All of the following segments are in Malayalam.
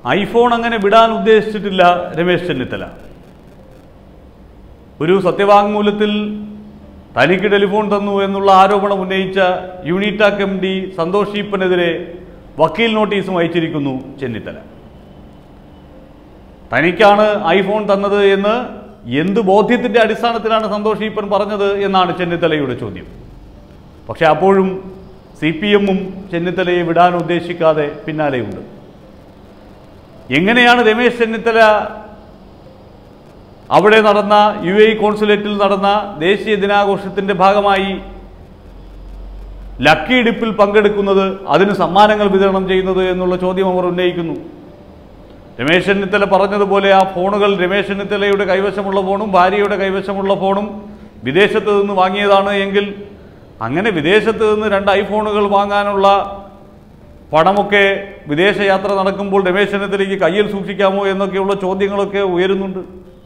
ഐഫോൺ അങ്ങനെ വിടാൻ ഉദ്ദേശിച്ചിട്ടില്ല രമേശ് ചെന്നിത്തല ഒരു സത്യവാങ്മൂലത്തിൽ തനിക്ക് ടെലിഫോൺ തന്നു എന്നുള്ള ആരോപണം ഉന്നയിച്ച യൂണിറ്റാക് എം ഡി സന്തോഷ് ഈപ്പനെതിരെ വക്കീൽ നോട്ടീസും അയച്ചിരിക്കുന്നു ചെന്നിത്തല തനിക്കാണ് ഐഫോൺ തന്നത് എന്ന് എന്ത് ബോധ്യത്തിന്റെ അടിസ്ഥാനത്തിലാണ് സന്തോഷ് ഈപ്പൻ പറഞ്ഞത് എന്നാണ് ചെന്നിത്തലയുടെ ചോദ്യം പക്ഷെ അപ്പോഴും സി പി എമ്മും ചെന്നിത്തലയെ വിടാൻ ഉദ്ദേശിക്കാതെ പിന്നാലെയുണ്ട് എങ്ങനെയാണ് രമേശ് ചെന്നിത്തല അവിടെ നടന്ന യു എ കോൺസുലേറ്റിൽ നടന്ന ദേശീയ ദിനാഘോഷത്തിന്റെ ഭാഗമായി ലക്കി ഡിപ്പിൽ പങ്കെടുക്കുന്നത് അതിന് സമ്മാനങ്ങൾ വിതരണം ചെയ്യുന്നത് എന്നുള്ള ചോദ്യം അവർ ഉന്നയിക്കുന്നു രമേശ് ചെന്നിത്തല പറഞ്ഞതുപോലെ ആ ഫോണുകൾ രമേശ് ചെന്നിത്തലയുടെ കൈവശമുള്ള ഫോണും ഭാര്യയുടെ കൈവശമുള്ള ഫോണും വിദേശത്ത് നിന്ന് വാങ്ങിയതാണ് എങ്കിൽ അങ്ങനെ വിദേശത്ത് നിന്ന് രണ്ട് ഐഫോണുകൾ വാങ്ങാനുള്ള പണമൊക്കെ വിദേശയാത്ര നടക്കുമ്പോൾ രമേശ് ചെന്നിത്തലയ്ക്ക് കയ്യിൽ സൂക്ഷിക്കാമോ എന്നൊക്കെയുള്ള ചോദ്യങ്ങളൊക്കെ ഉയരുന്നുണ്ട്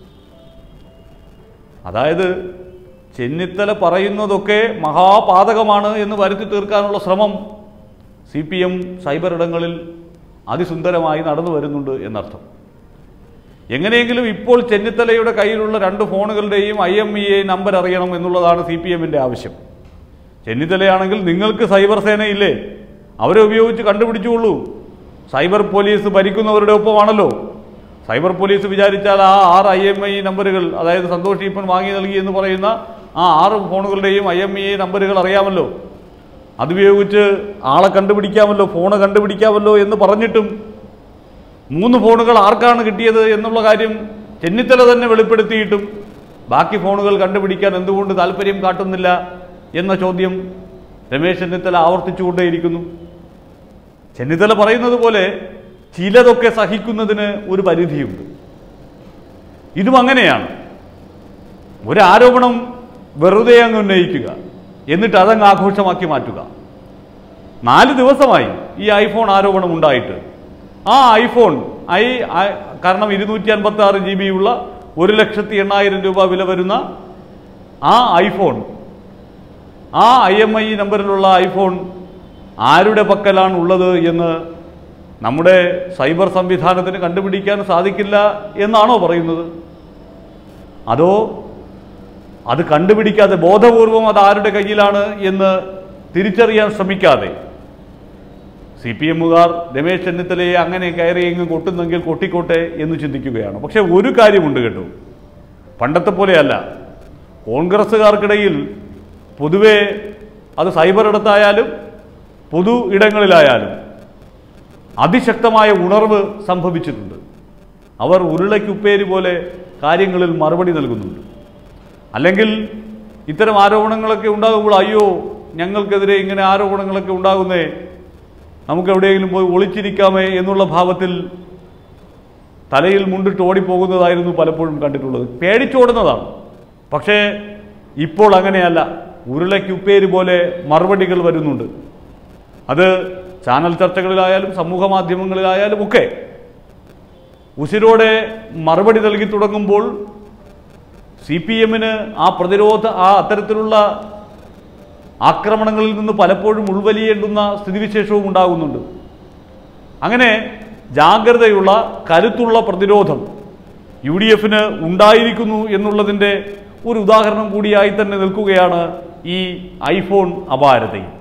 അതായത് ചെന്നിത്തല പറയുന്നതൊക്കെ മഹാപാതകമാണ് എന്ന് വരുത്തി തീർക്കാനുള്ള ശ്രമം സി പി എം സൈബർ ഇടങ്ങളിൽ അതിസുന്ദരമായി നടന്നു വരുന്നുണ്ട് എന്നർത്ഥം എങ്ങനെയെങ്കിലും ഇപ്പോൾ ചെന്നിത്തലയുടെ കയ്യിലുള്ള രണ്ട് ഫോണുകളുടെയും I M E A number അറിയണം എന്നുള്ളതാണ് സി പി എമ്മിൻ്റെ ആവശ്യം ചെന്നിത്തലയാണെങ്കിൽ നിങ്ങൾക്ക് സൈബർ സേനയില്ലേ അവരെ ഉപയോഗിച്ച് കണ്ടുപിടിച്ചുകൊള്ളൂ സൈബർ പോലീസ് ഭരിക്കുന്നവരുടെ ഒപ്പമാണല്ലോ സൈബർ പോലീസ് വിചാരിച്ചാൽ ആ ആറ് ഐ എം ഐ നമ്പറുകൾ അതായത് സന്തോഷ് ഈപ്പൻ വാങ്ങി നൽകി എന്ന് പറയുന്ന ആ ആറ് ഫോണുകളുടെയും ഐ എം ഇ നമ്പറുകൾ അറിയാമല്ലോ അതുപയോഗിച്ച് ആളെ കണ്ടുപിടിക്കാമല്ലോ ഫോണ് കണ്ടുപിടിക്കാമല്ലോ എന്ന് പറഞ്ഞിട്ടും മൂന്ന് ഫോണുകൾ ആർക്കാണ് കിട്ടിയത് എന്നുള്ള കാര്യം ചെന്നിത്തല തന്നെ വെളിപ്പെടുത്തിയിട്ടും ബാക്കി ഫോണുകൾ കണ്ടുപിടിക്കാൻ എന്തുകൊണ്ട് താല്പര്യം കാട്ടുന്നില്ല എന്ന ചോദ്യം രമേശ് ചെന്നിത്തല ആവർത്തിച്ചുകൊണ്ടേയിരിക്കുന്നു ചെന്നിത്തല പറയുന്നത് പോലെ ചിലതൊക്കെ സഹിക്കുന്നതിന് ഒരു പരിധിയുണ്ട് ഇതും അങ്ങനെയാണ് ഒരു ആരോപണം വെറുതെ അങ്ങ് ഉന്നയിക്കുക എന്നിട്ട് അതങ്ങ് ആഘോഷമാക്കി മാറ്റുക നാല് ദിവസമായി ഈ ഐഫോൺ ആരോപണം ഉണ്ടായിട്ട് ആ ഐഫോൺ ഐ ഐ- കാരണം ഇരുന്നൂറ്റി അൻപത്തി ആറ് ജി ബി ഉള്ള ഒരു ലക്ഷത്തി എണ്ണായിരം രൂപ വില വരുന്ന ആ ഐഫോൺ ആ ഐ എം ഐ നമ്പറിലുള്ള ഐഫോൺ ആരുടെ പക്കലാണ് ഉള്ളത് എന്ന് നമ്മുടെ സൈബർ സംവിധാനത്തിന് കണ്ടുപിടിക്കാൻ സാധിക്കില്ല എന്നാണോ പറയുന്നത് അതോ അത് കണ്ടുപിടിക്കാതെ ബോധപൂർവം അത് ആരുടെ കയ്യിലാണ് എന്ന് തിരിച്ചറിയാൻ ശ്രമിക്കാതെ സി പി എമ്മുകാർ രമേശ് ചെന്നിത്തലയെ അങ്ങനെ കയറി എങ്ങ് കൊട്ടുന്നെങ്കിൽ കൊട്ടിക്കോട്ടെ എന്ന് ചിന്തിക്കുകയാണ് പക്ഷെ ഒരു കാര്യമുണ്ട് കേട്ടോ പണ്ടത്തെ പോലെയല്ല കോൺഗ്രസ്സുകാർക്കിടയിൽ പൊതുവെ അത് സൈബർ ഇടത്തായാലും പൊതു ഇടങ്ങളിലായാലും അതിശക്തമായ ഉണർവ് സംഭവിച്ചിട്ടുണ്ട് അവർ ഉരുളയ്ക്കുപ്പേരി പോലെ കാര്യങ്ങളിൽ മറുപടി നൽകുന്നുണ്ട് അല്ലെങ്കിൽ ഇത്തരം ആരോപണങ്ങളൊക്കെ ഉണ്ടാകുമ്പോൾ അയ്യോ ഞങ്ങൾക്കെതിരെ ഇങ്ങനെ ആരോപണങ്ങളൊക്കെ ഉണ്ടാകുന്നേ നമുക്ക് എവിടെയെങ്കിലും പോയി ഒളിച്ചിരിക്കാമേ എന്നുള്ള ഭാവത്തിൽ തലയിൽ മുണ്ടിട്ട് ഓടിപ്പോകുന്നതായിരുന്നു പലപ്പോഴും കണ്ടിട്ടുള്ളത് പേടിച്ചോടുന്നതാണ് പക്ഷേ ഇപ്പോൾ അങ്ങനെയല്ല ഉരുളയ്ക്കുപ്പേര് പോലെ മറുപടികൾ വരുന്നുണ്ട് അത് ചാനൽ ചർച്ചകളിലായാലും സമൂഹ മാധ്യമങ്ങളിലായാലും ഒക്കെ ഉസിരോടെ മറുപടി നൽകി തുടങ്ങുമ്പോൾ സി പി എമ്മിന് ആ പ്രതിരോധ ആ അത്തരത്തിലുള്ള ആക്രമണങ്ങളിൽ നിന്ന് പലപ്പോഴും ഉൾവലിയേണ്ടുന്ന സ്ഥിതിവിശേഷവും ഉണ്ടാകുന്നുണ്ട് അങ്ങനെ ജാഗ്രതയുള്ള കരുത്തുള്ള പ്രതിരോധം യു ഡി എഫിന് ഉണ്ടായിരിക്കുന്നു എന്നുള്ളതിൻ്റെ ഒരു ഉദാഹരണം കൂടിയായി തന്നെ നിൽക്കുകയാണ് ഈ ഐഫോൺ അപാരതയും